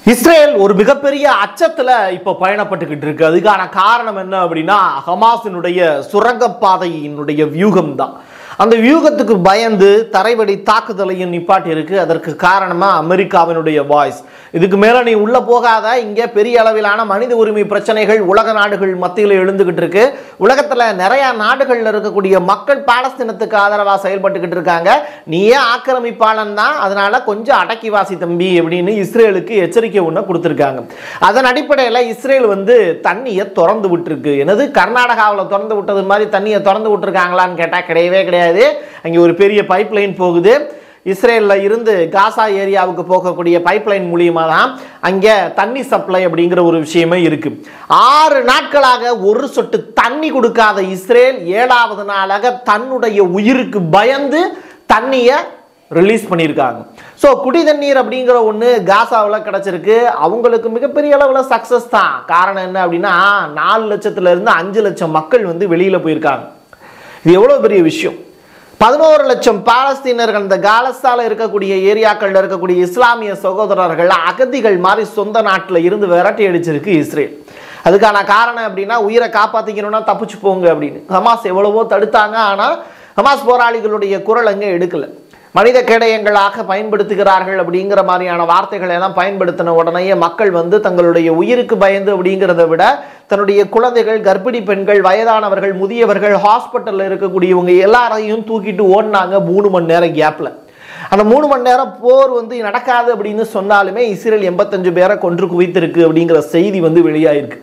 Israel ஒரு மிகப்பெரிய அச்சத்துல இப்ப பயணப்பட்டுக்கிட்டு இருக்கு அதுக்கான காரணம் என்ன அப்படின்னா ஹமாஸினுடைய சுரங்கப்பாதையினுடைய வியூகம் தான் அந்த வியூகத்துக்கு பயந்து தரைவழி தாக்குதலையும் நிப்பாட்டி இருக்கு அதற்கு காரணமா அமெரிக்காவினுடைய வாய்ஸ் இதுக்கு மேல நீ உள்ள போகாத இங்க பெரிய அளவிலான மனித உரிமை பிரச்சனைகள் உலக நாடுகள் மத்தியில் எழுந்துகிட்டு இருக்கு உலகத்துல நிறைய நாடுகள்ல இருக்கக்கூடிய மக்கள் பாலஸ்தீனத்துக்கு ஆதரவா செயல்பட்டுக்கிட்டு இருக்காங்க நீயே ஆக்கிரமிப்பாளன் தான் அதனால கொஞ்சம் அடக்கி வாசி தம்பி அப்படின்னு இஸ்ரேலுக்கு எச்சரிக்கை ஒன்று கொடுத்துருக்காங்க அதன் அடிப்படையில் இஸ்ரேல் வந்து தண்ணியை திறந்து விட்டுருக்கு என்னது கர்நாடகாவில் திறந்து விட்டது மாதிரி தண்ணியை திறந்து விட்டுருக்காங்களான்னு கேட்டால் கிடையவே கிடையாது அங்கே ஒரு பெரிய பைப் லைன் போகுது இஸ்ரேலில் இருந்து காசா ஏரியாவுக்கு போகக்கூடிய பைப்லைன் மூலியமா தான் அங்கே தண்ணி சப்ளை அப்படிங்கிற ஒரு விஷயமே இருக்கு ஆறு நாட்களாக ஒரு சொட்டு தண்ணி கொடுக்காத இஸ்ரேல் ஏழாவது நாளாக தன்னுடைய உயிருக்கு பயந்து தண்ணியை ரிலீஸ் பண்ணியிருக்காங்க ஸோ குடி தண்ணீர் அப்படிங்கிற ஒன்று காசாவில் கிடச்சிருக்கு அவங்களுக்கு மிகப்பெரிய அளவில் சக்ஸஸ் தான் காரணம் என்ன அப்படின்னா நாலு லட்சத்துல இருந்து அஞ்சு லட்சம் மக்கள் வந்து வெளியில் போயிருக்காங்க இது எவ்வளோ பெரிய விஷயம் பதினோரு லட்சம் பாலஸ்தீனர்கள் இந்த காலஸ்தால இருக்கக்கூடிய ஏரியாக்கள்ல இருக்கக்கூடிய இஸ்லாமிய சகோதரர்கள் அகதிகள் மாதிரி சொந்த நாட்டில் இருந்து விரட்டி அடிச்சிருக்கு இஸ்ரேல் அதுக்கான காரணம் அப்படின்னா உயிரை காப்பாத்திக்கணும்னா தப்பிச்சு போங்க அப்படின்னு ஹமாஸ் எவ்வளவோ தடுத்தாங்க ஆனால் ஹமாஸ் போராளிகளுடைய குரல் அங்கே எடுக்கல மனித கேடயங்களாக பயன்படுத்துகிறார்கள் அப்படிங்கிற மாதிரியான வார்த்தைகளை எல்லாம் பயன்படுத்தின உடனேயே மக்கள் வந்து தங்களுடைய உயிருக்கு பயந்து அப்படிங்கிறத விட தன்னுடைய குழந்தைகள் கர்ப்பிணி பெண்கள் வயதானவர்கள் முதியவர்கள் ஹாஸ்பிட்டலில் இருக்கக்கூடியவங்க எல்லாரையும் தூக்கிட்டு ஓடினாங்க மூணு மணி நேரம் கேப்பில் அந்த மூணு மணி நேரம் போர் வந்து நடக்காது அப்படின்னு சொன்னாலுமே இஸ்ரேல் எண்பத்தஞ்சு பேரை கொன்று குவித்திருக்கு அப்படிங்கிற செய்தி வந்து வெளியாயிருக்கு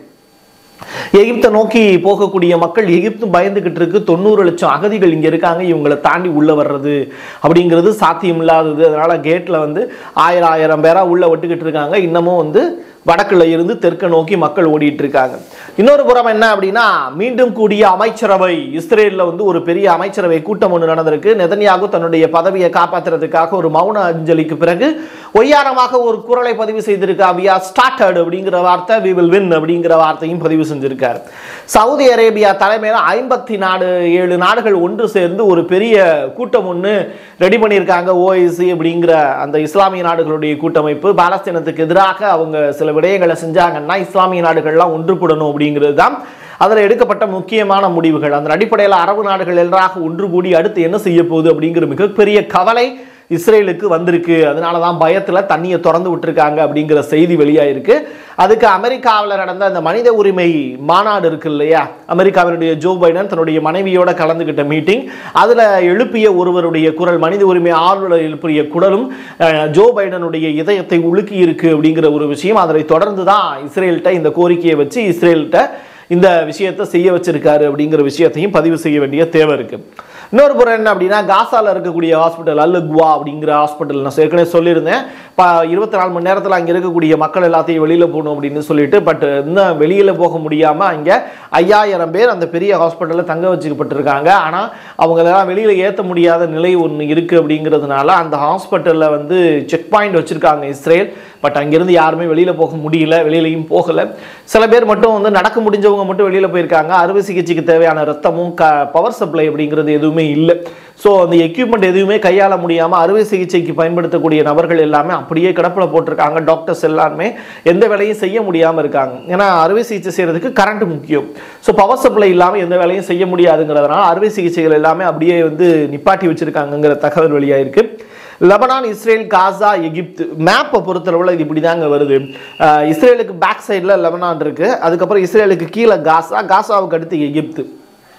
எகிப்தை நோக்கி போகக்கூடிய மக்கள் எகிப்து பயந்துகிட்டு இருக்கு தொண்ணூறு லட்சம் அகதிகள் இங்கே இருக்காங்க இவங்களை தாண்டி உள்ளே வர்றது அப்படிங்கிறது சாத்தியம் இல்லாதது அதனால கேட்டில் வந்து ஆயிரம் ஆயிரம் பேரா உள்ளே விட்டுக்கிட்டு இருக்காங்க இன்னமும் வந்து வடக்குல இருந்து தெற்க நோக்கி மக்கள் ஓடிட்டு இருக்காங்க இன்னொரு புறம் என்ன அப்படின்னா மீண்டும் கூடிய அமைச்சரவை இஸ்ரேலில் வந்து ஒரு பெரிய அமைச்சரவை கூட்டம் ஒன்று நடந்திருக்கு நெதன்யாகு தன்னுடைய பதவியை காப்பாற்றுறதுக்காக ஒரு மௌன அஞ்சலிக்கு பிறகு ஒய்யாரமாக ஒரு குரலை பதிவு செய்திருக்கா வியா ஸ்டார்டட் அப்படிங்கிற வார்த்தை வி வில் வின் அப்படிங்கிற வார்த்தையும் பதிவு செஞ்சிருக்காரு சவுதி அரேபியா தலைமையில் ஐம்பத்தி நாலு ஏழு நாடுகள் ஒன்று சேர்ந்து ஒரு பெரிய கூட்டம் ஒன்று ரெடி பண்ணியிருக்காங்க ஓஐசி அப்படிங்கிற அந்த இஸ்லாமிய நாடுகளுடைய கூட்டமைப்பு பாலஸ்தீனத்துக்கு எதிராக அவங்க சில விடயங்களை செஞ்சாங்கன்னா இஸ்லாமிய நாடுகள்லாம் ஒன்றுபடணும் அப்படிங்கிறது தான் அதில் எடுக்கப்பட்ட முக்கியமான முடிவுகள் அந்த அடிப்படையில் அரபு நாடுகள் எல்லாம் ஒன்று கூடி அடுத்து என்ன செய்ய போகுது அப்படிங்கிற மிகப்பெரிய கவலை இஸ்ரேலுக்கு வந்திருக்கு அதனால தான் பயத்தில் தண்ணியை திறந்து விட்டுருக்காங்க அப்படிங்கிற செய்தி வெளியாயிருக்கு அதுக்கு அமெரிக்காவில் நடந்த அந்த மனித உரிமை மாநாடு இருக்கு இல்லையா அமெரிக்காவினுடைய ஜோ பைடன் தன்னுடைய மனைவியோட கலந்துக்கிட்ட மீட்டிங் அதில் எழுப்பிய ஒருவருடைய குரல் மனித உரிமை ஆர்வலர் எழுப்பிய குரலும் அஹ், ஜோ பைடனுடைய இதயத்தை உலுக்கி இருக்கு அப்படிங்கிற ஒரு விஷயம் அதனை தொடர்ந்து தான் இஸ்ரேல்கிட்ட இந்த கோரிக்கையை வச்சு இஸ்ரேல்கிட்ட இந்த விஷயத்தை செய்ய வச்சிருக்காரு அப்படிங்கிற விஷயத்தையும் பதிவு செய்ய வேண்டிய தேவை இருக்கு இன்னொரு புறம் என்ன அப்படின்னா காசால இருக்கக்கூடிய ஹாஸ்பிட்டல் அல் குவா அப்படிங்கிற ஹாஸ்பிட்டல் நான் ஏற்கனவே சொல்லியிருந்தேன் இப்போ இருபத்தி நாலு மணி நேரத்தில் அங்கே இருக்கக்கூடிய மக்கள் எல்லாத்தையும் வெளியில் போகணும் அப்படின்னு சொல்லிட்டு பட் இன்னும் வெளியில் போக முடியாமல் அங்கே ஐயாயிரம் பேர் அந்த பெரிய ஹாஸ்பிட்டலில் தங்க வச்சுக்கப்பட்டிருக்காங்க ஆனால் அவங்களெல்லாம் வெளியில் ஏற்ற முடியாத நிலை ஒன்று இருக்குது அப்படிங்கிறதுனால அந்த ஹாஸ்பிட்டலில் வந்து செக் பாயிண்ட் வச்சுருக்காங்க இஸ்ரேல் பட் அங்கேருந்து யாருமே வெளியில் போக முடியல வெளியிலையும் போகலை சில பேர் மட்டும் வந்து நடக்க முடிஞ்சவங்க மட்டும் வெளியில் போயிருக்காங்க அறுவை சிகிச்சைக்கு தேவையான ரத்தமும் க பவர் சப்ளை அப்படிங்கிறது எதுவுமே இல்லை ஸோ அந்த எக்யூப்மெண்ட் எதுவுமே கையாள முடியாமல் அறுவை சிகிச்சைக்கு பயன்படுத்தக்கூடிய நபர்கள் எல்லாமே அப்படியே கிடப்பில் போட்டிருக்காங்க டாக்டர்ஸ் எல்லாருமே எந்த வேலையும் செய்ய முடியாமல் இருக்காங்க ஏன்னா அறுவை சிகிச்சை செய்கிறதுக்கு கரண்ட் முக்கியம் ஸோ பவர் சப்ளை இல்லாமல் எந்த வேலையும் செய்ய முடியாதுங்கிறதுனால அறுவை சிகிச்சைகள் எல்லாமே அப்படியே வந்து நிப்பாட்டி வச்சிருக்காங்கங்கிற தகவல் வெளியாயிருக்கு லெபனான் இஸ்ரேல் காசா எகிப்து மேப்பை பொறுத்தளவில் இது இப்படி தாங்க வருது அஹ் இஸ்ரேலுக்கு பேக் சைடில் லெபனான் இருக்கு அதுக்கப்புறம் இஸ்ரேலுக்கு கீழே காசா காசாவுக்கு அடுத்து எகிப்து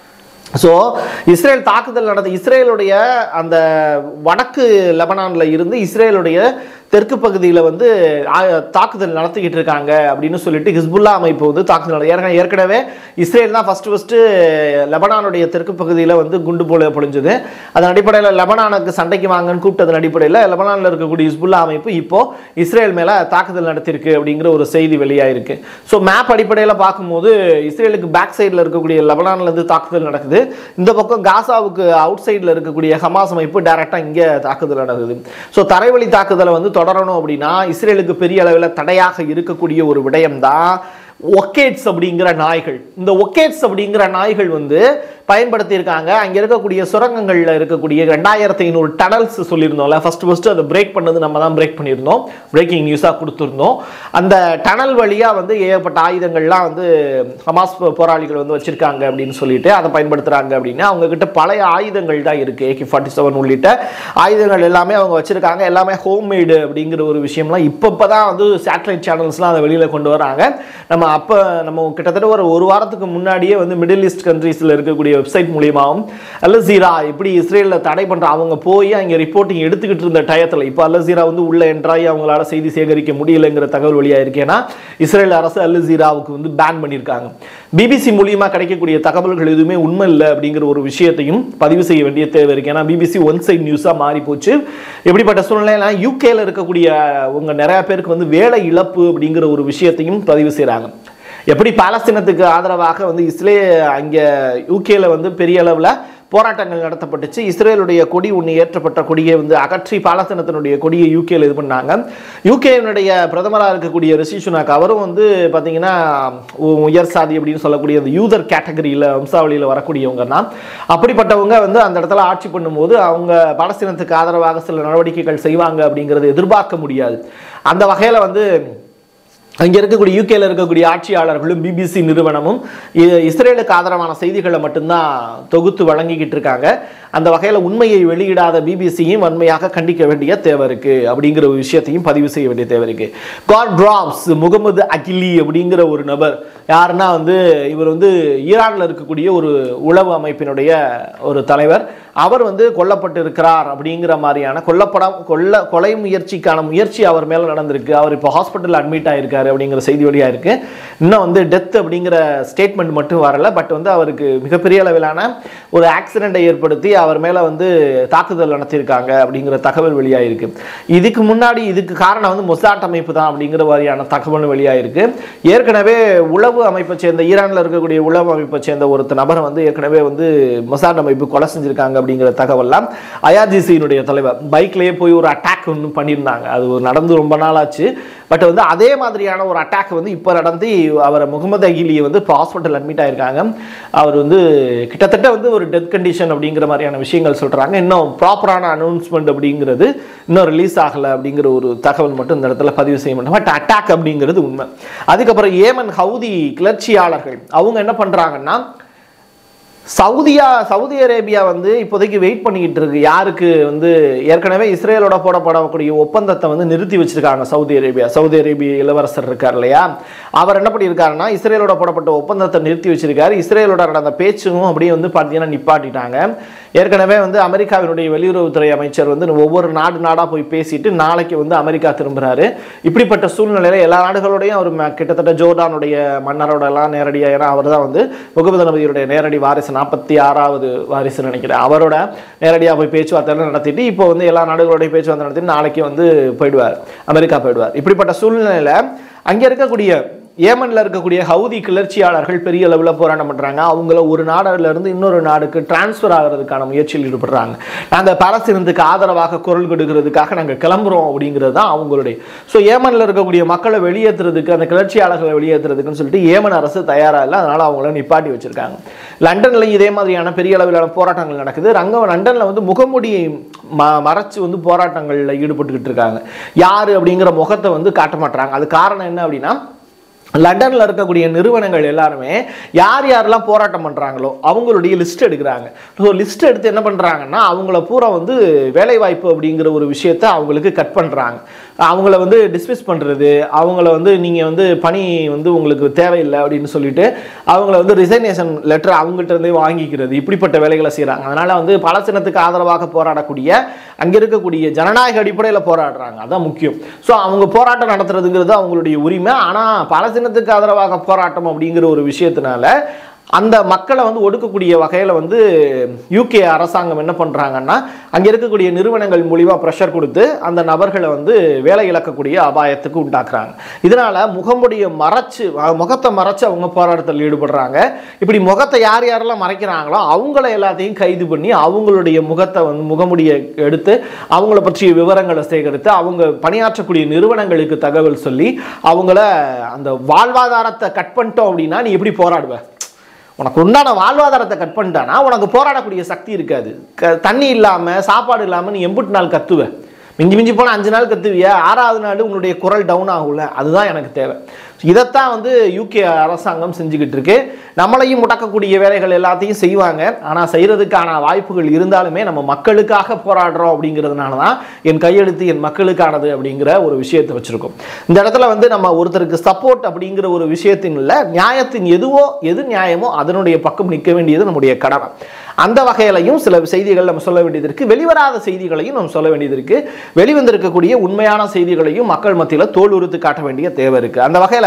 ஸோ இஸ்ரேல் தாக்குதல் நடந்த இஸ்ரேலுடைய அந்த வடக்கு லெபனானில் இருந்து இஸ்ரேலுடைய தெற்கு பகுதியில் வந்து ஆ- தாக்குதல் நடத்திக்கிட்டு இருக்காங்க அப்படின்னு சொல்லிட்டு ஹிஸ்புல்லா அமைப்பு வந்து தாக்குதல் நட- ஏற்கனவே ஏற்கனவே இஸ்ரேல் தான் ஃபஸ்ட்டு ஃபஸ்ட்டு லெபனானுடைய தெற்கு பகுதியில் வந்து குண்டு போல பொழிஞ்சது அதன் அடிப்படையில் லெபனானுக்கு சண்டைக்கு வாங்கன்னு கூப்பிட்டதன் அடிப்படையில் லெபனானில் இருக்கக்கூடிய ஹிஸ்புல்லா அமைப்பு இப்போ இஸ்ரேல் மேலே தாக்குதல் நடத்தியிருக்கு அப்படிங்கிற ஒரு செய்தி வெளியாயிருக்கு ஸோ மேப் அடிப்படையில் பார்க்கும்போது இஸ்ரேலுக்கு பேக் சைடில் இருக்கக்கூடிய லெபனான்ல இருந்து தாக்குதல் நடக்குது இந்த பக்கம் காசாவுக்கு அவுட் சைடில் இருக்கக்கூடிய ஹமாஸ் அமைப்பு டைரெக்டாக இங்கே தாக்குதல் நடக்குது ஸோ தரைவழி தாக்குதலை வந்து தொடரணும் அப்படின்னா இஸ்ரேலுக்கு பெரிய அளவில் தடையாக இருக்கக்கூடிய ஒரு விடயம் தான் ஒக்கேட்ஸ் அப்படிங்கிற நாய்கள் இந்த ஒக்கேட்ஸ் அப்படிங்கிற நாய்கள் வந்து பயன்படுத்தியிருக்காங்க அங்கே இருக்கக்கூடிய சுரங்கங்களில் இருக்கக்கூடிய ரெண்டாயிரத்தி ஐநூறு டனல்ஸ் சொல்லியிருந்தோம்ல ஃபர்ஸ்ட் ஃபர்ஸ்ட் அதை பிரேக் பண்ணது நம்ம தான் பிரேக் பண்ணியிருந்தோம் பிரேக்கிங் நியூஸாக கொடுத்துருந்தோம் அந்த டனல் வழியாக வந்து ஏகப்பட்ட ஆயுதங்கள்லாம் வந்து ஹமாஸ் போ- போராளிகள் வந்து வச்சிருக்காங்க அப்படின்னு சொல்லிட்டு அதை பயன்படுத்துறாங்க அப்படின்னு அவங்க கிட்ட பழைய ஆயுதங்கள் தான் இருக்கு ஏகே ஃபார்ட்டி செவன் உள்ளிட்ட ஆயுதங்கள் எல்லாமே அவங்க வச்சிருக்காங்க எல்லாமே ஹோம்மேடு அப்படிங்கிற ஒரு விஷயம்லாம் இப்போ தான் வந்து சேட்டலைட் சேனல்ஸ்லாம் அதை வெளியில் கொண்டு வராங்க நம்ம அப்போ நம்ம கிட்டத்தட்ட ஒரு ஒரு வாரத்துக்கு முன்னாடியே வந்து மிடில் ஈஸ்ட் கண்ட்ரீஸில் இருக்கக்கூடிய வெப்சைட் மூலியமாகவும் அல்ஜீரா எப்படி இஸ்ரேலில் தடை பண்ணுற அவங்க போய் அங்கே ரிப்போர்ட்டிங் எடுத்துக்கிட்டு இருந்த டயத்தில் இப்போ அல்ஜீரா வந்து உள்ள என்ட்ராகி அவங்களால செய்தி சேகரிக்க முடியலைங்கிற தகவல் வெளியாக இருக்கேன்னா இஸ்ரேல் அரசு அல்ஜீராவுக்கு வந்து பேன் பண்ணியிருக்காங்க பிபிசி மூலியமாக கிடைக்கக்கூடிய தகவல்கள் எதுவுமே உண்மை இல்லை அப்படிங்கிற ஒரு விஷயத்தையும் பதிவு செய்ய வேண்டிய தேவை இருக்கு ஏன்னா பிபிசி ஒன் சைட் நியூஸாக மாறி போச்சு எப்படிப்பட்ட சூழ்நிலைனா யூகேல இருக்கக்கூடிய உங்க நிறைய பேருக்கு வந்து வேலை இழப்பு அப்படிங்கிற ஒரு விஷயத்தையும் பதிவு செய்கிறாங்க எப்படி பாலஸ்தீனத்துக்கு ஆதரவாக வந்து இஸ்ரே அங்கே யூகேல வந்து பெரிய அளவில் போராட்டங்கள் நடத்தப்பட்டுச்சு இஸ்ரேலுடைய கொடி ஒன்று ஏற்றப்பட்ட கொடியை வந்து அகற்றி பாலஸ்தீனத்தினுடைய கொடியை யூகேல இது பண்ணாங்க யூகேனுடைய பிரதமராக இருக்கக்கூடிய ரிஷி சுனாக் அவரும் வந்து பார்த்தீங்கன்னா உ- உயர் சாதி அப்படின்னு சொல்லக்கூடிய அந்த யூதர் கேட்டகரியில் வம்சாவளியில் வரக்கூடியவங்க தான் அப்படிப்பட்டவங்க வந்து அந்த இடத்துல ஆட்சி பண்ணும்போது அவங்க பாலஸ்தீனத்துக்கு ஆதரவாக சில நடவடிக்கைகள் செய்வாங்க அப்படிங்கிறத எதிர்பார்க்க முடியாது அந்த வகையில் வந்து அங்கே இருக்கக்கூடிய யூகேல இருக்கக்கூடிய ஆட்சியாளர்களும் பிபிசி நிறுவனமும் இ- இஸ்ரேலுக்கு ஆதரவான செய்திகளை மட்டும்தான் தொகுத்து வழங்கிக்கிட்டு இருக்காங்க அந்த வகையில் உண்மையை வெளியிடாத பிபிசியும் வன்மையாக கண்டிக்க வேண்டிய தேவை இருக்கு அப்படிங்கிற ஒரு விஷயத்தையும் பதிவு செய்ய வேண்டிய தேவை இருக்கு காட் டிராப்ஸ் முகமது அகிலி அப்படிங்கிற ஒரு நபர் யாருன்னா வந்து இவர் வந்து ஈரானில் இருக்கக்கூடிய ஒரு உளவு அமைப்பினுடைய ஒரு தலைவர் அவர் வந்து கொல்லப்பட்டு இருக்கிறார் அப்படிங்கிற மாதிரியான கொல்லப்படம் கொல்ல கொலை முயற்சிக்கான முயற்சி அவர் மேல நடந்திருக்கு அவர் இப்போ ஹாஸ்பிட்டல் அட்மிட் ஆயிருக்காரு அப்படிங்கிற செய்தி வழியா இருக்கு இன்னும் வந்து டெத் அப்படிங்கிற ஸ்டேட்மெண்ட் மட்டும் வரல பட் வந்து அவருக்கு மிகப்பெரிய அளவிலான ஒரு ஆக்சிடென்ட்டை ஏற்படுத்தி அவர் மேல வந்து தாக்குதல் நடத்தியிருக்காங்க அப்படிங்கிற தகவல் வெளியாயிருக்கு இதுக்கு முன்னாடி இதுக்கு காரணம் வந்து மொசாட் அமைப்பு தான் அப்படிங்கிற மாதிரியான தகவல் வெளியாயிருக்கு ஏற்கனவே உளவு அமைப்பை சேர்ந்த ஈரான்ல இருக்கக்கூடிய உளவு அமைப்பை சேர்ந்த ஒருத்த நபரை வந்து ஏற்கனவே வந்து மொசாட் அமைப்பு கொலை செஞ்சிருக்காங்க அப்படிங்கிற தகவல்லாம் ஐஆர்ஜிசியினுடைய தலைவர் பைக்லயே போய் ஒரு அட்டாக் ஒன்று பண்ணியிருந்தாங்க அது ஒரு நடந்து ரொம்ப நாள் ஆச்சு பட் வந்து அதே மாதிரியான ஒரு அட்டாக் வந்து இப்போ நடந்து அவரை முகமது அகிலியை வந்து இப்போ ஹாஸ்பிட்டல் அட்மிட் ஆயிருக்காங்க அவர் வந்து கிட்டத்தட்ட வந்து ஒரு டெத் கண்டிஷன் அப்படிங்கிற மாதிரியான விஷயங்கள் சொல்றாங்க இன்னும் ப்ராப்பரான அனௌன்ஸ்மெண்ட் அப்படிங்கிறது இன்னும் ரிலீஸ் ஆகலை அப்படிங்கிற ஒரு தகவல் மட்டும் இந்த இடத்துல பதிவு செய்ய மாட்டோம் பட் அட்டாக் அப்படிங்கிறது உண்மை அதுக்கப்புறம் ஏமன் ஹவுதி கிளர்ச்சியாளர்கள் அவங்க என்ன பண்றாங்கன்னா சவுதியா சவுதி அரேபியா வந்து இப்போதைக்கு வெயிட் பண்ணிக்கிட்டு இருக்கு யாருக்கு வந்து ஏற்கனவே இஸ்ரேலோட போடப்படக்கூடிய ஒப்பந்தத்தை வந்து நிறுத்தி வச்சிருக்காங்க சவுதி அரேபியா சவுதி அரேபிய இளவரசர் இருக்கார் இல்லையா அவர் என்ன பண்ணியிருக்காருன்னா இஸ்ரேலோட போடப்பட்ட ஒப்பந்தத்தை நிறுத்தி வச்சிருக்காரு இஸ்ரேலோட நடந்த பேச்சும் அப்படியே வந்து பார்த்தீங்கன்னா நிப்பாட்டிட்டாங்க ஏற்கனவே வந்து அமெரிக்காவினுடைய வெளியுறவுத்துறை அமைச்சர் வந்து ஒவ்வொரு நாடு நாடா போய் பேசிட்டு நாளைக்கு வந்து அமெரிக்கா திரும்புறாரு இப்படிப்பட்ட சூழ்நிலையில எல்லா நாடுகளோடையும் அவர் ம- கிட்டத்தட்ட ஜோர்டானுடைய மன்னரோட எல்லாம் நேரடியாக ஏன்னா அவர் தான் வந்து முகமது நபியுடைய நேரடி வாரிசு நாற்பத்தி ஆறாவது வாரிசுன்னு நினைக்கிறேன் அவரோட நேரடியாக போய் பேச்சுவார்த்தை நடத்திட்டு இப்போ வந்து எல்லா நாடுகளோடையும் பேச்சுவார்த்தை நடத்திட்டு நாளைக்கு வந்து போயிடுவார் அமெரிக்கா போயிடுவார் இப்படிப்பட்ட சூழ்நிலையில அங்க இருக்கக்கூடிய ஏமன்ல இருக்கக்கூடிய ஹவுதி கிளர்ச்சியாளர்கள் பெரிய அளவில் போராட்டம் பண்றாங்க அவங்கள ஒரு நாடுல இருந்து இன்னொரு நாடுக்கு டிரான்ஸ்ஃபர் ஆகிறதுக்கான முயற்சியில் ஈடுபடுறாங்க நாங்க பாலஸ்தீனத்துக்கு ஆதரவாக குரல் கொடுக்கிறதுக்காக நாங்க கிளம்புறோம் அப்படிங்கிறது தான் அவங்களுடைய ஸோ ஏமன்ல இருக்கக்கூடிய மக்களை வெளியேற்றுறதுக்கு அந்த கிளர்ச்சியாளர்களை வெளியேற்றுறதுக்குன்னு சொல்லிட்டு ஏமன் அரசு தயாரா இல்லை அதனால அவங்கள நிப்பாட்டி வச்சிருக்காங்க லண்டன்ல இதே மாதிரியான பெரிய அளவிலான போராட்டங்கள் நடக்குது ரங்க லண்டன்ல வந்து முகமூடியை ம மறைச்சு வந்து போராட்டங்கள்ல ஈடுபட்டுக்கிட்டு இருக்காங்க யாரு அப்படிங்கிற முகத்தை வந்து காட்ட மாட்டாங்க அது காரணம் என்ன அப்படின்னா லண்டன்ல இருக்கக்கூடிய நிறுவனங்கள் எல்லாருமே யார் யாரெல்லாம் போராட்டம் பண்றாங்களோ அவங்களுடைய லிஸ்ட் எடுக்கிறாங்க ஸோ லிஸ்ட் எடுத்து என்ன பண்றாங்கன்னா அவங்கள பூரா வந்து வேலைவாய்ப்பு அப்படிங்கிற ஒரு விஷயத்த அவங்களுக்கு கட் பண்றாங்க அவங்கள வந்து டிஸ்மிஸ் பண்றது அவங்கள வந்து நீங்க வந்து பணி வந்து உங்களுக்கு தேவையில்லை அப்படின்னு சொல்லிட்டு அவங்கள வந்து ரிசைனேஷன் லெட்டர் அவங்கள்ட்ட இருந்தே வாங்கிக்கிறது இப்படிப்பட்ட வேலைகளை செய்றாங்க அதனால வந்து பலசினத்துக்கு ஆதரவாக போராடக்கூடிய அங்க இருக்கக்கூடிய ஜனநாயக அடிப்படையில் போராடுறாங்க அதான் முக்கியம் ஸோ அவங்க போராட்டம் நடத்துறதுங்கிறது அவங்களுடைய உரிமை ஆனா பலசினத்துக்கு ஆதரவாக போராட்டம் அப்படிங்கிற ஒரு விஷயத்தினால அந்த மக்களை வந்து ஒடுக்கக்கூடிய வகையில் வந்து யூகே அரசாங்கம் என்ன பண்ணுறாங்கன்னா அங்கே இருக்கக்கூடிய நிறுவனங்கள் மூலிமா ப்ரெஷர் கொடுத்து அந்த நபர்களை வந்து வேலை இழக்கக்கூடிய அபாயத்துக்கு உண்டாக்குறாங்க இதனால முகமுடிய மறைச்சு அஹ், முகத்தை மறைச்சு அவங்க போராட்டத்தில் ஈடுபடுறாங்க இப்படி முகத்தை யார் யாரெல்லாம் மறைக்கிறாங்களோ அவங்கள எல்லாத்தையும் கைது பண்ணி அவங்களுடைய முகத்தை வந்து முகமுடிய எடுத்து அவங்கள பற்றிய விவரங்களை சேகரித்து அவங்க பணியாற்றக்கூடிய நிறுவனங்களுக்கு தகவல் சொல்லி அவங்கள அந்த வாழ்வாதாரத்தை கட் பண்ணிட்டோம் அப்படின்னா நீ எப்படி போராடுவ உனக்கு உண்டான வாழ்வாதாரத்தை கட் பண்ணிட்டானா உனக்கு போராடக்கூடிய சக்தி இருக்காது க தண்ணி இல்லாமல் சாப்பாடு இல்லாமல் நீ எம்புட்டு நாள் கத்துவ மிஞ்சி மிஞ்சி போனால் அஞ்சு நாள் கத்துவியா ஆறாவது நாள் உன்னுடைய குரல் டவுன் ஆகும்ல அதுதான் எனக்கு தேவை இதைத்தான் வந்து யூகே அரசாங்கம் செஞ்சுக்கிட்டு இருக்கு நம்மளையும் முடக்கக்கூடிய வேலைகள் எல்லாத்தையும் செய்வாங்க ஆனால் செய்யறதுக்கான வாய்ப்புகள் இருந்தாலுமே நம்ம மக்களுக்காக போராடுறோம் அப்படிங்கிறதுனால தான் என் கையெழுத்து என் மக்களுக்கானது அப்படிங்கிற ஒரு விஷயத்தை வச்சிருக்கோம் இந்த இடத்துல வந்து நம்ம ஒருத்தருக்கு சப்போர்ட் அப்படிங்கிற ஒரு விஷயத்தின் இல்லை நியாயத்தின் எதுவோ எது நியாயமோ அதனுடைய பக்கம் நிற்க வேண்டியது நம்முடைய கடமை அந்த வகையிலையும் சில செய்திகள் நம்ம சொல்ல வேண்டியது இருக்கு வெளிவராத செய்திகளையும் நம்ம சொல்ல வேண்டியது இருக்கு வெளிவந்திருக்கக்கூடிய உண்மையான செய்திகளையும் மக்கள் மத்தியில் தோல் உறுத்து காட்ட வேண்டிய தேவை இருக்கு அந்த வகையில்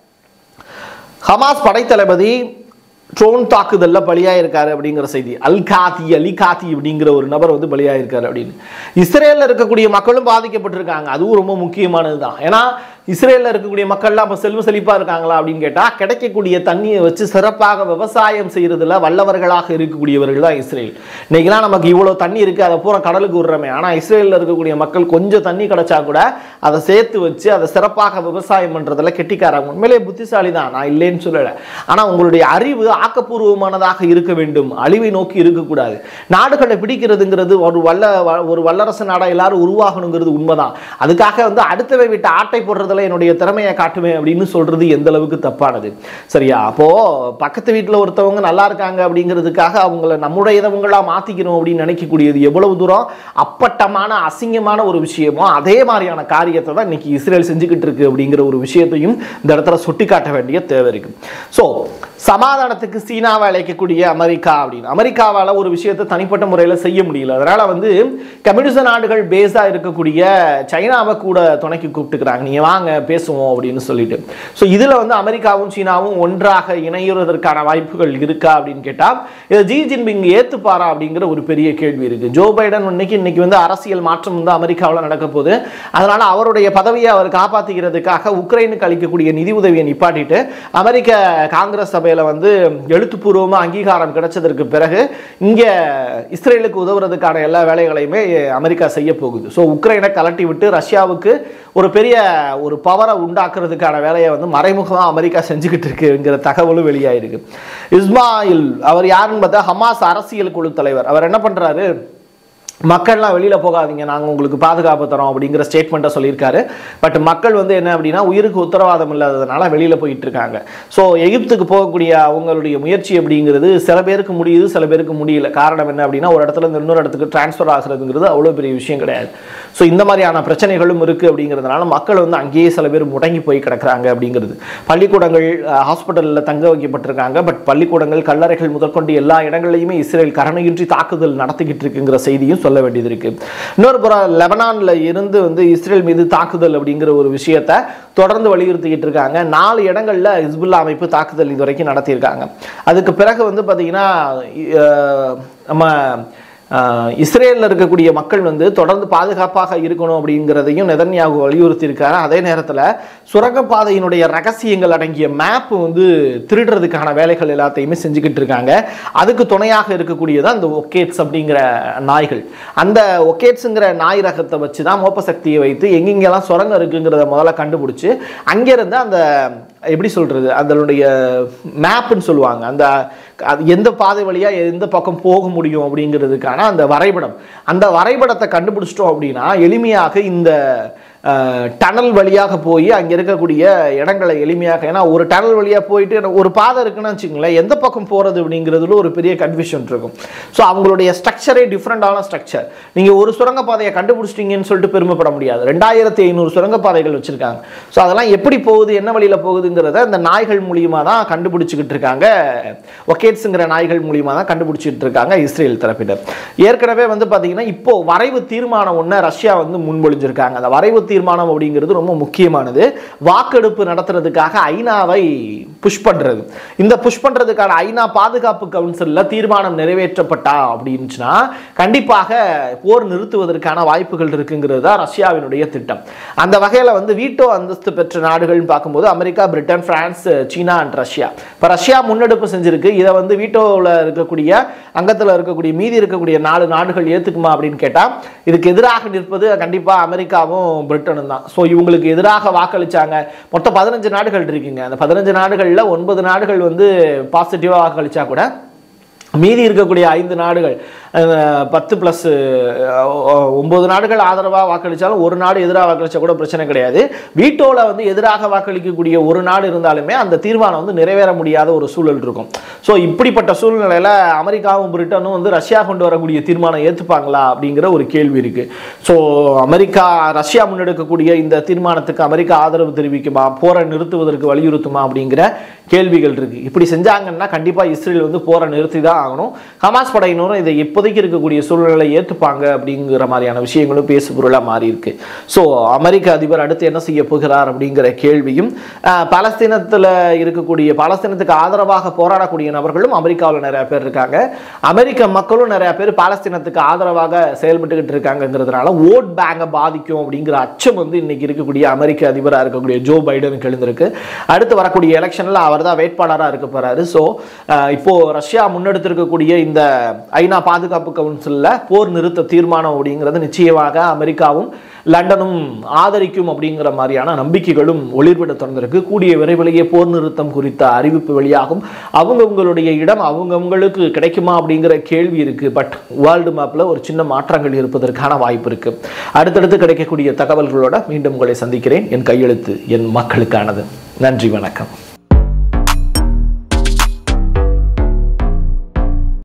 ஹமாஸ் படைத்தளபதி ட்ரோன் தாக்குதல்ல பலியாயிருக்காரு அப்படிங்கிற செய்தி அல் காத்தி அலி காத்தி அப்படிங்கிற ஒரு நபர் வந்து பலியாயிருக்காரு அப்படின்னு இஸ்ரேலில் இருக்கக்கூடிய மக்களும் பாதிக்கப்பட்டிருக்காங்க அதுவும் ரொம்ப முக்கியமானது தான் ஏன்னா இஸ்ரேலில் இருக்கக்கூடிய மக்கள்லாம் இப்போ செல்வ செழிப்பாக இருக்காங்களா அப்படின்னு கேட்டால் கிடைக்கக்கூடிய தண்ணியை வச்சு சிறப்பாக விவசாயம் செய்கிறதுல வல்லவர்களாக இருக்கக்கூடியவர்கள் தான் இஸ்ரேல் இன்னைக்கெல்லாம் நமக்கு இவ்வளோ தண்ணி இருக்குது அதை பூரா கடலுக்கு விடுறோமே ஆனால் இஸ்ரேலில் இருக்கக்கூடிய மக்கள் கொஞ்சம் தண்ணி கிடைச்சா கூட அதை சேர்த்து வச்சு அதை சிறப்பாக விவசாயம் பண்ணுறதுல கெட்டிக்காரங்க உண்மையிலே புத்திசாலி தான் நான் இல்லைன்னு சொல்லலை ஆனால் உங்களுடைய அறிவு ஆக்கப்பூர்வமானதாக இருக்க வேண்டும் அழிவை நோக்கி இருக்கக்கூடாது நாடுகளை பிடிக்கிறதுங்கிறது ஒரு வல்ல வ- ஒரு வல்லரசு நாடா எல்லாரும் உருவாகணுங்கிறது உண்மைதான் அதுக்காக வந்து அடுத்தவை விட்டு ஆட்டை போடுறதுல என்னுடைய திறமையை காட்டுவேன் அப்படின்னு சொல்றது எந்த அளவுக்கு தப்பானது சரியா அப்போ பக்கத்து வீட்டில் ஒருத்தவங்க நல்லா இருக்காங்க அப்படிங்கிறதுக்காக அவங்கள நம்முடையதவங்களா மாத்திக்கணும் அப்படின்னு நினைக்கக்கூடியது எவ்வளவு தூரம் அப்பட்டமான அசிங்கமான ஒரு விஷயமோ அதே மாதிரியான காரியத்தை தான் இன்னைக்கு இஸ்ரேல் செஞ்சுக்கிட்டு இருக்கு அப்படிங்கிற ஒரு விஷயத்தையும் இந்த இடத்துல சுட்டி காட்ட வேண்டிய தேவை இருக்கு ஸோ சமாதானத்துக்கு சீனாவை அழைக்கக்கூடிய அமெரிக்கா அப்படின்னு அமெரிக்காவால் ஒரு விஷயத்தை தனிப்பட்ட முறையில் செய்ய முடியல அதனால வந்து கம்யூனிச நாடுகள் பேஸாக இருக்கக்கூடிய சைனாவை கூட துணைக்கு கூப்பிட்டுக்கிறாங்க நீங்கள் வாங்க பேசுவோம் அப்படின்னு சொல்லிட்டு ஸோ இதில் வந்து அமெரிக்காவும் சீனாவும் ஒன்றாக இணையுறதற்கான வாய்ப்புகள் இருக்கா அப்படின்னு கேட்டால் இதை ஜி ஜின்பிங் ஏற்றுப்பாரா அப்படிங்கிற ஒரு பெரிய கேள்வி இருக்கு ஜோ பைடன் இன்னைக்கு இன்னைக்கு வந்து அரசியல் மாற்றம் வந்து அமெரிக்காவில் நடக்க போகுது அதனால அவருடைய பதவியை அவர் காப்பாற்றிக்கிறதுக்காக உக்ரைனுக்கு அளிக்கக்கூடிய நிதி உதவியை நிப்பாட்டிட்டு அமெரிக்க காங்கிரஸ் சபையில் வந்து எழுத்துப்பூர்வமாக அங்கீகாரம் கிடைச்சதற்கு பிறகு இங்கே இஸ்ரேலுக்கு உதவுறதுக்கான எல்லா வேலைகளையுமே அமெரிக்கா செய்ய போகுது ஸோ உக்ரைனை கலட்டி விட்டு ரஷ்யாவுக்கு ஒரு பெரிய ஒரு பவரை உண்டாக்குறதுக்கான வேலையை வந்து மறைமுகமாக அமெரிக்கா செஞ்சுக்கிட்டு இருக்குங்கிற தகவலும் வெளியாயிருக்கு இஸ்மாயில் அவர் யாருன்னு பார்த்தா ஹமாஸ் அரசியல் குழு தலைவர் அவர் என்ன பண்றாரு மக்கள்லாம் வெளியில் போகாதீங்க நாங்கள் உங்களுக்கு பாதுகாப்பு தரோம் அப்படிங்கிற ஸ்டேட்மெண்ட்டை சொல்லியிருக்காரு பட் மக்கள் வந்து என்ன அப்படின்னா உயிருக்கு உத்தரவாதம் இல்லாததுனால வெளியில் போயிட்டு இருக்காங்க ஸோ எகிப்துக்கு போகக்கூடிய அவங்களுடைய முயற்சி அப்படிங்கிறது சில பேருக்கு முடியுது சில பேருக்கு முடியல காரணம் என்ன அப்படின்னா ஒரு இடத்துல இருந்து இன்னொரு இடத்துக்கு டிரான்ஸ்ஃபர் ஆகுறதுங்கிறது அவ்வளோ பெரிய விஷயம் கிடையாது ஸோ இந்த மாதிரியான பிரச்சனைகளும் இருக்குது அப்படிங்கிறதுனால மக்கள் வந்து அங்கேயே சில பேர் முடங்கி போய் கிடக்குறாங்க அப்படிங்கிறது பள்ளிக்கூடங்கள் ஹாஸ்பிட்டலில் தங்க வைக்கப்பட்டிருக்காங்க பட் பள்ளிக்கூடங்கள் கல்லறைகள் முதற்கொண்டு எல்லா இடங்களையுமே இஸ்ரேல் கருணையின்றி தாக்குதல் நடத்திக்கிட்டு இருக்குங்கிற செய்தியும் சொல்ல வேண்டியது இருக்கு இன்னொரு புறம் லெபனான்ல இருந்து வந்து இஸ்ரேல் மீது தாக்குதல் அப்படிங்கிற ஒரு விஷயத்தை தொடர்ந்து வலியுறுத்திக்கிட்டு இருக்காங்க நாலு இடங்கள்ல ஹிஸ்புல்லா அமைப்பு தாக்குதல் இது வரைக்கும் நடத்தியிருக்காங்க அதுக்கு பிறகு வந்து பார்த்தீங்கன்னா அஹ், நம்ம ஆஹ் இஸ்ரேலில் இருக்கக்கூடிய மக்கள் வந்து தொடர்ந்து பாதுகாப்பாக இருக்கணும் அப்படிங்கிறதையும் நெதன்யாகு வலியுறுத்தியிருக்காரு அதே நேரத்தில் சுரங்கப்பாதையினுடைய ரகசியங்கள் அடங்கிய மேப் வந்து திருடுறதுக்கான வேலைகள் எல்லாத்தையுமே செஞ்சுக்கிட்டு இருக்காங்க அதுக்கு துணையாக இருக்கக்கூடியது அந்த ஒக்கேட்ஸ் அப்படிங்கிற நாய்கள் அந்த ஒக்கேட்ஸுங்கிற நாய் ரகத்தை வச்சு தான் மோப்ப சக்தியை வைத்து எங்கெங்கெல்லாம் சுரங்கம் இருக்குங்கிறத முதல்ல கண்டுபிடிச்சு அங்கேருந்து அந்த எப்படி சொல்றது அதனுடைய மேப்புன்னு சொல்லுவாங்க அந்த அது எந்த பாதை வழியா எந்த பக்கம் போக முடியும் அப்படிங்கிறதுக்கான அந்த வரைபடம் அந்த வரைபடத்தை கண்டுபிடிச்சிட்டோம் அப்படின்னா எளிமையாக இந்த டனல் வழியாக போய் அங்கே இருக்கக்கூடிய இடங்களை எளிமையாக ஏன்னா ஒரு டனல் வழியாக போயிட்டு எனக்கு ஒரு பாதை இருக்குன்னு வச்சுங்களேன் எந்த பக்கம் போகிறது அப்படிங்கிறதுல ஒரு பெரிய கன்ஃபியூஷன் இருக்கும் ஸோ அவங்களுடைய ஸ்ட்ரக்சரே டிஃப்ரெண்டான ஸ்ட்ரக்சர் நீங்கள் ஒரு சுரங்கப்பாதையை கண்டுபிடிச்சிட்டீங்கன்னு சொல்லிட்டு பெருமைப்பட முடியாது ரெண்டாயிரத்தி ஐநூறு சுரங்கப்பாதைகள் வச்சுருக்காங்க ஸோ அதெல்லாம் எப்படி போகுது என்ன வழியில் போகுதுங்கிறத இந்த நாய்கள் மூலியமாக தான் கண்டுபிடிச்சிக்கிட்டு இருக்காங்க ஒக்கேட்ஸுங்கிற நாய்கள் மூலியமாக தான் கண்டுபிடிச்சிட்டு இருக்காங்க இஸ்ரேல் தரப்பினர் ஏற்கனவே வந்து பார்த்தீங்கன்னா இப்போ வரைவு தீர்மானம் ஒன்று ரஷ்யா வந்து முன்மொழிஞ்சிருக்காங்க அந்த வரைவு தீர்மானம் அப்படிங்கிறது ரொம்ப முக்கியமானது வாக்கெடுப்பு நடத்துறதுக்காக ஐநாவை புஷ் பண்றது இந்த புஷ் பண்றதுக்கான ஐநா பாதுகாப்பு கவுன்சில்ல தீர்மானம் நிறைவேற்றப்பட்டா அப்படின்னுச்சுன்னா கண்டிப்பாக போர் நிறுத்துவதற்கான வாய்ப்புகள் இருக்குங்கிறது தான் ரஷ்யாவினுடைய திட்டம் அந்த வகையில் வந்து வீட்டோ அந்தஸ்து பெற்ற நாடுகள்னு பார்க்கும்போது America Britain France China and Russia இப்போ ரஷ்யா முன்னெடுப்பு செஞ்சிருக்கு இதை வந்து வீட்டோவில் இருக்கக்கூடிய அங்கத்தில் இருக்கக்கூடிய மீதி இருக்கக்கூடிய நாலு நாடுகள் ஏற்றுக்குமா அப்படின்னு கேட்டால் இதுக்கு எதிராக நிற்பது கண்டிப்பாக அமெரிக்காவும் பிரிட்டனும் தான் ஸோ இவங்களுக்கு எதிராக வாக்களிச்சாங்க மொத்தம் பதினஞ்சு நாடுகள் இருக்குங்க அந்த பதினஞ்சு நாடுகளில் ஒன்பது நாடுகள் வந்து பாசிட்டிவாக வாக்களிச்சா கூட மீதி இருக்கக்கூடிய ஐந்து நாடுகள் அஹ், பத்து ப்ளஸ் ஒன்பது நாடுகள் ஆதரவாக வாக்களித்தாலும் ஒரு நாடு எதிராக வாக்களிச்சா கூட பிரச்சனை கிடையாது வீட்டோவில் வந்து எதிராக வாக்களிக்கக்கூடிய ஒரு நாடு இருந்தாலுமே அந்த தீர்மானம் வந்து நிறைவேற முடியாத ஒரு சூழல் இருக்கும் ஸோ இப்படிப்பட்ட சூழ்நிலையில் அமெரிக்காவும் பிரிட்டனும் வந்து ரஷ்யா கொண்டு வரக்கூடிய தீர்மானம் ஏற்றுப்பாங்களா அப்படிங்கிற ஒரு கேள்வி இருக்கு ஸோ அமெரிக்கா ரஷ்யா முன்னெடுக்கக்கூடிய இந்த தீர்மானத்துக்கு அமெரிக்கா ஆதரவு தெரிவிக்குமா போரை நிறுத்துவதற்கு வலியுறுத்துமா அப்படிங்கிற கேள்விகள் இருக்கு இப்படி செஞ்சாங்கன்னா கண்டிப்பா இஸ்ரேல் வந்து போரை நிறுத்தி தான் ஆகணும் ஹமாஸ் படையினரும் இதை இப்போதைக்கு இருக்கக்கூடிய சூழ்நிலை ஏற்றுப்பாங்க அப்படிங்கிற மாதிரியான விஷயங்களும் பேசு பொருளாக மாறி இருக்கு ஸோ அமெரிக்க அதிபர் அடுத்து என்ன செய்ய போகிறார் அப்படிங்கிற கேள்வியும் ஆஹ், பாலஸ்தீனத்துல இருக்கக்கூடிய பாலஸ்தீனத்துக்கு ஆதரவாக போராடக்கூடிய நபர்களும் அமெரிக்காவில் நிறைய பேர் இருக்காங்க அமெரிக்க மக்களும் நிறைய பேர் பாலஸ்தீனத்துக்கு ஆதரவாக செயல்பட்டுக்கிட்டு இருக்காங்கங்கிறதுனால ஓட் பேங்கை பாதிக்கும் அப்படிங்கிற அச்சம் வந்து இன்னைக்கு இருக்கக்கூடிய அமெரிக்க அதிபராக இருக்கக்கூடிய ஜோ பைடனுக்கு எழுந்திருக்கு அடுத்து வரக்கூடிய எலெக்ஷனில் அவர் தான் வேட்பாளராக இருக்க போறாரு ஸோ இப்போ ரஷ்யா முன்னெடுத்திருக்கக்கூடிய இந்த ஐநா பாதுகாப்பு கவுன்சிலில் போர் நிறுத்த தீர்மானம் அப்படிங்கிறது நிச்சயமாக அமெரிக்காவும் லண்டனும் ஆதரிக்கும் அப்படிங்கிற மாதிரியான நம்பிக்கைகளும் ஒளிர்விட தொடர்ந்திருக்கு கூடிய விரைவிலேயே போர் நிறுத்தம் குறித்த அறிவிப்பு வெளியாகும் அவங்கவுங்களுடைய இடம் அவங்கவுங்களுக்கு கிடைக்குமா அப்படிங்கிற கேள்வி இருக்கு பட் வேர்ல்டு மேப்ல ஒரு சின்ன மாற்றங்கள் இருப்பதற்கான வாய்ப்பு இருக்கு அடுத்தடுத்து கிடைக்கக்கூடிய தகவல்களோட மீண்டும் உங்களை சந்திக்கிறேன் என் கையெழுத்து என் மக்களுக்கானது நன்றி வணக்கம்